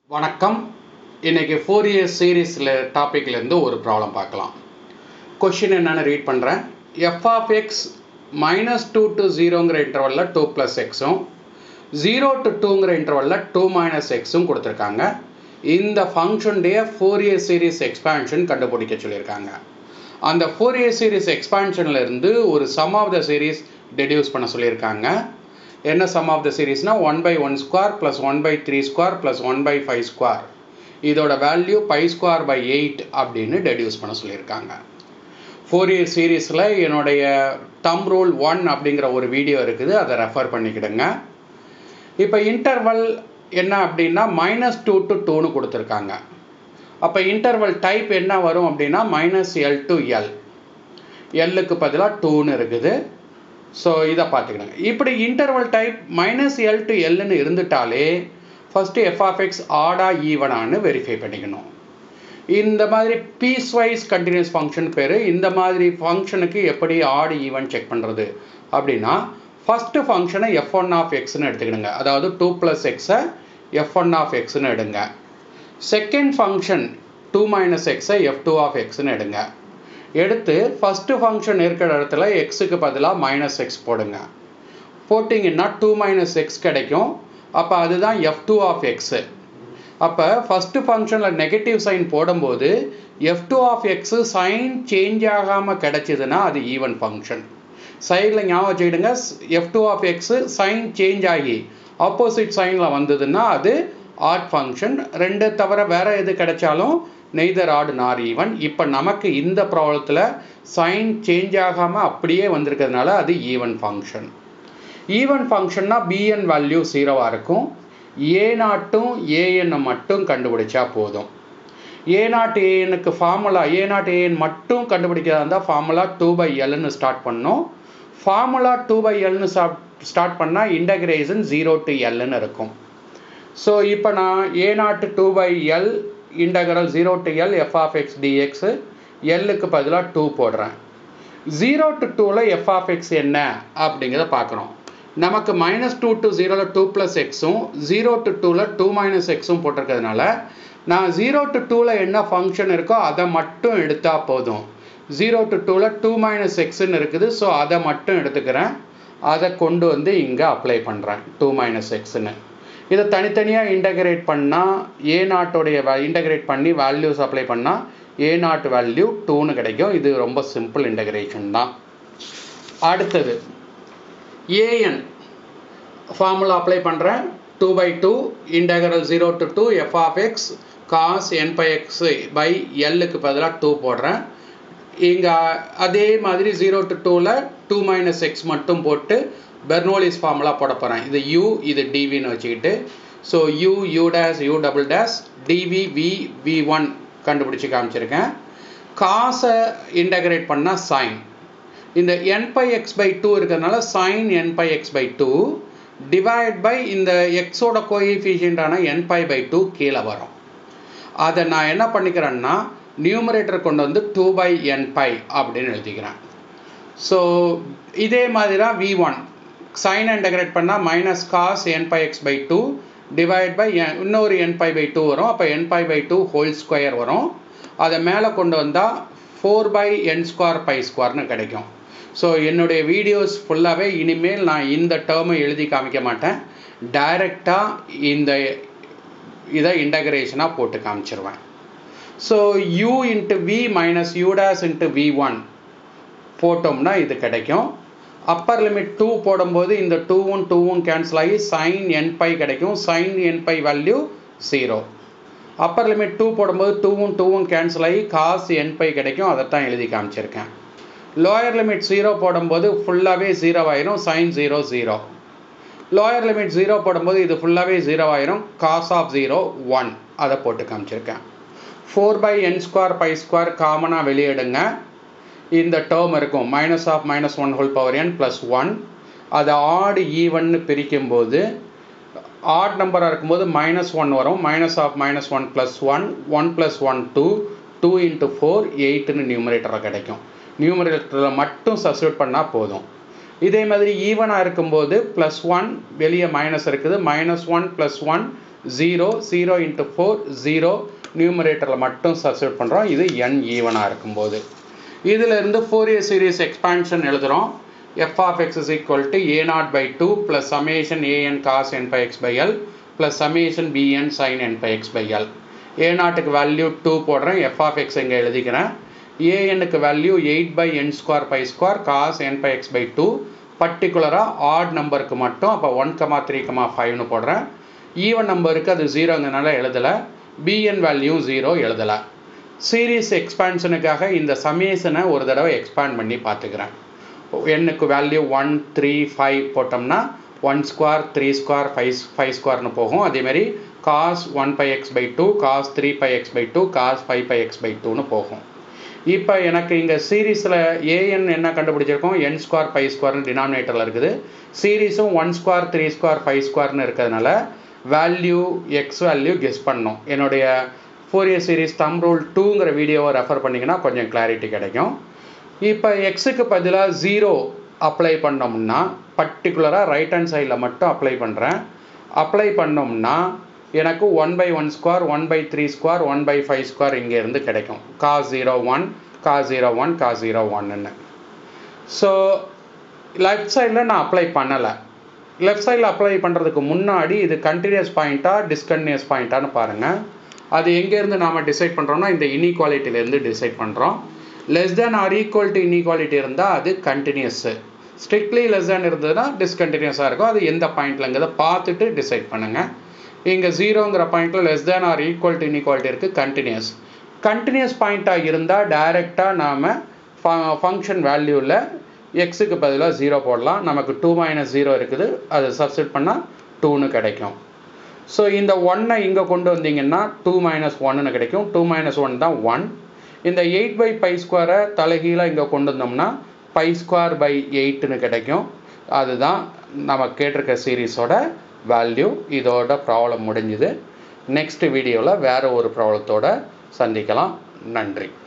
வணக்கம் இன்னைக்கு four years சீரீஸில் டாப்பிக்லேருந்து ஒரு ப்ராப்ளம் பார்க்கலாம் கொஷின் என்னென்னு ரீட் பண்ணுறேன் F of X minus two to ஜீரோங்கிற இன்டர்வலில் டூ ப்ளஸ் எக்ஸும் ஜீரோ டு டூங்கிற இன்டர்வலில் டூ மைனஸ் எக்ஸும் கொடுத்துருக்காங்க இந்த ஃபங்க்ஷனுடைய ஃபோர் இயர் சீரீஸ் எக்ஸ்பான்ஷன் கண்டுபிடிக்க சொல்லியிருக்காங்க அந்த ஃபோர் இயர் சீரீஸ் எக்ஸ்பான்ஷன்ல இருந்து ஒரு sum of the series deduce பண்ண சொல்லியிருக்காங்க என்ன சம் ஆஃப் த சீரீஸ்னா one by one square plus one by three square plus one by five square இதோட value pi square by eight அப்படின்னு டெடியூஸ் பண்ண சொல்லியிருக்காங்க ஃபோர் இயர் சீரீஸில் என்னுடைய டம் ரூல் ஒன் அப்படிங்கிற ஒரு வீடியோ இருக்குது அதை ரெஃபர் பண்ணிக்கிடுங்க இப்போ இன்டர்வல் என்ன அப்படின்னா மைனஸ் டூ டு டூன்னு கொடுத்துருக்காங்க அப்போ இன்டர்வல் டைப் என்ன வரும் அப்படின்னா மைனஸ் எல் டு எல் எல்லுக்கு பதிலாக டூன்னு இருக்குது ஸோ இதை பார்த்துக்கிடுங்க இப்படி interval type minus L to எல்னு இருந்துட்டாலே ஃபஸ்ட்டு எஃப் ஆஃப் எக்ஸ் ஆடா ஈவனான்னு வெரிஃபை பண்ணிக்கணும் இந்த மாதிரி பீஸ் வைஸ் கண்டினியூஸ் ஃபங்க்ஷன் பேர் இந்த மாதிரி ஃபங்க்ஷனுக்கு எப்படி ஆடு ஈவன் செக் பண்ணுறது அப்படின்னா ஃபஸ்ட்டு ஃபங்க்ஷனை எஃப் ஒன் ஆஃப் எக்ஸ்னு எடுத்துக்கிடுங்க அதாவது டூ ப்ளஸ் எக்ஸை எஃப் ஒன் ஆஃப் எக்ஸ்னு எடுங்க செகண்ட் ஃபங்க்ஷன் டூ மைனஸ் எக்ஸை எஃப் டூ ஆஃப் எக்ஸ்னு எடுங்க எடுத்து ஃபஸ்ட்டு ஃபங்க்ஷன் இருக்கிற இடத்துல எக்ஸுக்கு பதிலாக மைனஸ் எக்ஸ் போடுங்க போட்டிங்கன்னா டூ மைனஸ் எக்ஸ் கிடைக்கும் அப்போ அதுதான் எஃப் டூ ஆஃப் எக்ஸு அப்போ ஃபஸ்ட்டு ஃபங்க்ஷனில் நெகட்டிவ் சைன் போடும்போது F two of X sign change ஆகாமல் கிடைச்சிதுன்னா அது ஈவன் ஃபங்க்ஷன் சைடில் ஞாபகம் வச்சுக்கிடுங்க F two of X sign change ஆகி ஆப்போசிட் சைனில் வந்ததுன்னா அது ஆட் ஃபங்க்ஷன் ரெண்டு தவிர வேறு எது கிடைச்சாலும் நெய்தர் ஆட் நார் ஈவன் இப்போ நமக்கு இந்த ப்ராப்ளத்தில் சைன் சேஞ்ச் ஆகாமல் அப்படியே வந்திருக்கிறதுனால அது ஈவன் ஃபங்க்ஷன் ஈவன் ஃபங்க்ஷன்னா பிஎன் வேல்யூ ஜீரோவாக இருக்கும் ஏ நாட்டும் ஏஎன்னை மட்டும் கண்டுபிடிச்சா போதும் ஏ நாட் ஏஎனுக்கு ஃபார்முலா ஏ நாட் ஏஎன் மட்டும் கண்டுபிடிக்கிறதா இருந்தால் ஃபார்முலா டூ பை எல்னு ஸ்டார்ட் பண்ணோம் ஃபார்முலா டூ பை எல்னு ஸ்டார்ட் பண்ணால் இன்டகிரேஷன் ஜீரோ டு எல்னு இருக்கும் ஸோ இப்போ நான் A naught two by L integral zero to L F of X D X எல்லுக்கு பதிலாக டூ போடுறேன் ஜீரோ டு டூவில் எஃப் ஆஃப் எக்ஸ் என்ன அப்படிங்கிறத பார்க்குறோம் நமக்கு மைனஸ் டூ டு ஜீரோவில் டூ ப்ளஸ் எக்ஸும் ஜீரோ டு டூவில் டூ மைனஸ் எக்ஸும் போட்டிருக்கிறதுனால நான் ஜீரோ டு டூவில் என்ன ஃபங்க்ஷன் இருக்கோ அதை மட்டும் எடுத்தால் போதும் ஜீரோ டு டூவில் டூ மைனஸ் எக்ஸ்ன்னு இருக்குது ஸோ அதை மட்டும் எடுத்துக்கிறேன் அதை கொண்டு வந்து இங்கே அப்ளை பண்ணுறேன் டூ மைனஸ் எக்ஸ்ன்னு இதை தனித்தனியாக இன்டகிரேட் பண்ணால் ஏ நாட்டோடைய இன்டகிரேட் பண்ணி வேல்யூஸ் அப்ளை பண்ணால் ஏ நாட் வேல்யூ டூன்னு கிடைக்கும் இது ரொம்ப சிம்பிள் இன்டகிரேஷன் தான் அடுத்தது ஏஎன் ஃபார்முலா அப்ளை பண்ணுறேன் two by two integral zero to two F of X cos N pi X by எல்லுக்கு பதிலாக டூ போடுறேன் இங்கே அதே மாதிரி ஜீரோ டு டூவில் டூ மைனஸ் எக்ஸ் மட்டும் போட்டு பெர்னோலிஸ் ஃபார்முலா போட போகிறேன் இது யூ இது டிவின்னு வச்சுக்கிட்டு so U U dash U double dash D V V V one கண்டுபிடிச்சி காமிச்சிருக்கேன் காசை இன்டகிரேட் பண்ணால் சைன் இந்த N pi X by two இருக்கிறதுனால sine N pi X by two divide by இந்த எக்ஸோட கோஎஃபிஷியண்டான என் பை பை டூ கீழே வரும் அதை நான் என்ன பண்ணிக்கிறேன்னா நியூமரேட்டர் கொண்டு வந்து டூ பை என் பை அப்படின்னு எழுதிக்கிறேன் ஸோ இதே மாதிரி தான் வி ஒன் சைன் இன்டகிரேட் பண்ணால் minus cos N pi X by two divide by இன்னொரு என் பை பை டூ வரும் அப்போ N pi by two whole square வரும் அதை மேலே கொண்டு வந்தால் four by N square pi ஸ்கொயர்னு கிடைக்கும் ஸோ என்னுடைய வீடியோஸ் ஃபுல்லாகவே இனிமேல் நான் இந்த டேர்மை எழுதி காமிக்க மாட்டேன் டைரெக்டாக இந்த இதை இன்டகிரேஷனாக போட்டு காமிச்சிருவேன் so U into V minus U dash into V one போட்டோம்னா இது கிடைக்கும் அப்பர் லிமிட் டூ போடும்போது இந்த டூவும் டூவும் கேன்சல் ஆகி சைன் என் பை கிடைக்கும் sine N pi value zero upper limit two போடும்போது டூவும் டூவும் கேன்சல் ஆகி காசு என் பை கிடைக்கும் அதைத்தான் எழுதி காமிச்சிருக்கேன் லோயர் லிமிட் ஜீரோ போடும்போது ஃபுல்லாகவே ஜீரோ ஆயிரும் sine zero zero lower limit zero போடும்போது இது ஃபுல்லாகவே ஜீரோ ஆயிரும் காஸ் ஆஃப் ஜீரோ ஒன் அதை போட்டு காமிச்சிருக்கேன் four by N square pi square காமனாக வெளியிடுங்க இந்த டேர்ம் இருக்கும் minus of minus one whole power N plus one அதை ஆடு ஈவன்னு பிரிக்கும்போது ஆட் நம்பராக இருக்கும்போது மைனஸ் ஒன் வரும் minus of minus one plus one one plus one two two into four எயிட்டுன்னு நியூமரேட்டராக கிடைக்கும் நியூமரேட்டரில் மட்டும் சப்ஸ்டியூட் பண்ணால் போதும் இதே மாதிரி ஈவனாக இருக்கும்போது ப்ளஸ் ஒன் வெளியே மைனஸ் இருக்குது minus one plus one zero zero into four zero நியூமரேட்டரில் மட்டும் சப்ஸ்டியூட் பண்ணுறோம் இது என் ஈவனாக இருக்கும்போது இதிலிருந்து ஃபோரியர் சீரிஸ் எக்ஸ்பான்ஷன் எழுதுகிறோம் F of X is equal to A naught by two plus summation A N cos N pi X by L plus summation B N sine N pi X by L A நாட்டுக்கு value two போடுறேன் F of X இங்கே எழுதிக்கிறேன் ஏஎனுக்கு value eight by N square pi square cos N pi X by two பர்டிகுலராக odd நம்பருக்கு மட்டும் அப்போ one comma three comma ஃபைவ்னு போடுறேன் ஈவன் நம்பருக்கு அது ஜீரோங்கிறனால எழுதலை பிஎன் வேல்யூ ஜீரோ எழுதலை சீரீஸ் எக்ஸ்பான்ஷனுக்காக இந்த சமேஷனை ஒரு தடவை எக்ஸ்பேண்ட் பண்ணி பார்த்துக்கிறேன் எண்ணுக்கு வேல்யூ ஒன் த்ரீ ஃபைவ் போட்டோம்னா one square three square five five ஸ்கொயர்னு போகும் அதேமாதிரி cos one pi X by two cos three pi X by two cos five pi X by டூன்னு போகும் இப்போ எனக்கு இங்கே சீரீஸில் ஏஎன் என்ன கண்டுபிடிச்சிருக்கோம் என் ஸ்கொயர் ஃபைவ் ஸ்கொயர்னு டினாமினேட்டரில் இருக்குது சீரீஸும் one square three square five ஸ்கொயர்னு இருக்கிறதுனால வேல்யூ எக்ஸ் வேல்யூ கெஸ் பண்ணணும் என்னுடைய ஃபோரியர் சீரீஸ் தம் ரூல் டூங்கிற வீடியோவை ரெஃபர் பண்ணிங்கன்னா கொஞ்சம் கிளாரிட்டி கிடைக்கும் இப்போ எக்ஸுக்கு பதிலாக ஜீரோ அப்ளை பண்ணோம்னா பர்டிகுலராக ரைட் ஹேண்ட் சைடில் மட்டும் அப்ளை பண்ணுறேன் அப்ளை பண்ணோம்னா எனக்கு one by one square one by three square one by five square இங்கேருந்து கிடைக்கும் cos zero one cos zero one cos zero ஒன்னு ஸோ லெஃப்ட் சைடில் நான் அப்ளை பண்ணலை லெஃப்ட் சைடில் அப்ளை பண்ணுறதுக்கு முன்னாடி இது கண்டினியூஸ் பாயிண்ட்டாக டிஸ்கண்டினியூஸ் பாயிண்ட்டான்னு பாருங்கள் அது எங்கேருந்து நாம் டிசைட் பண்ணுறோம்னா இந்த இன்இக்வாலிட்டியிலேருந்து டிசைட் பண்ணுறோம் less than or equal to inequality இருந்தால் அது கண்டினியூஸு ஸ்ட்ரிக்ட்லி லெஸ் தேன் இருந்ததுன்னா டிஸ்கண்டினியூஸாக இருக்கும் அது எந்த பாயிண்ட்லங்கிறத பார்த்துட்டு டிசைட் பண்ணுங்கள் இங்கே ஜீரோங்கிற பாயிண்ட்டில் less than or equal to inequality இருக்குது கண்டினியூஸ் கண்டினியூஸ் பாயிண்ட்டாக இருந்தால் டைரெக்டாக நாம் ஃபங்க்ஷன் வேல்யூவில் எக்ஸுக்கு பதிலாக ஜீரோ போடலாம் நமக்கு டூ மைனஸ் ஜீரோ இருக்குது அது சப்ஸ்டியூட் பண்ணால் டூன்னு கிடைக்கும் ஸோ இந்த ஒன்னை இங்கே கொண்டு வந்தீங்கன்னா டூ மைனஸ் ஒன்னு கிடைக்கும் டூ மைனஸ் ஒன் தான் ஒன் இந்த எயிட் பை பை ஸ்கொயரை தலைகீழாக இங்கே கொண்டு வந்தோம்னா பை ஸ்கொயர் பை எயிட்டுன்னு கிடைக்கும் அதுதான் நம்ம கேட்டிருக்க சீரீஸோட வேல்யூ இதோட ப்ராப்ளம் முடிஞ்சுது நெக்ஸ்ட் வீடியோவில் வேறு ஒரு ப்ராப்ளத்தோட சந்திக்கலாம் நன்றி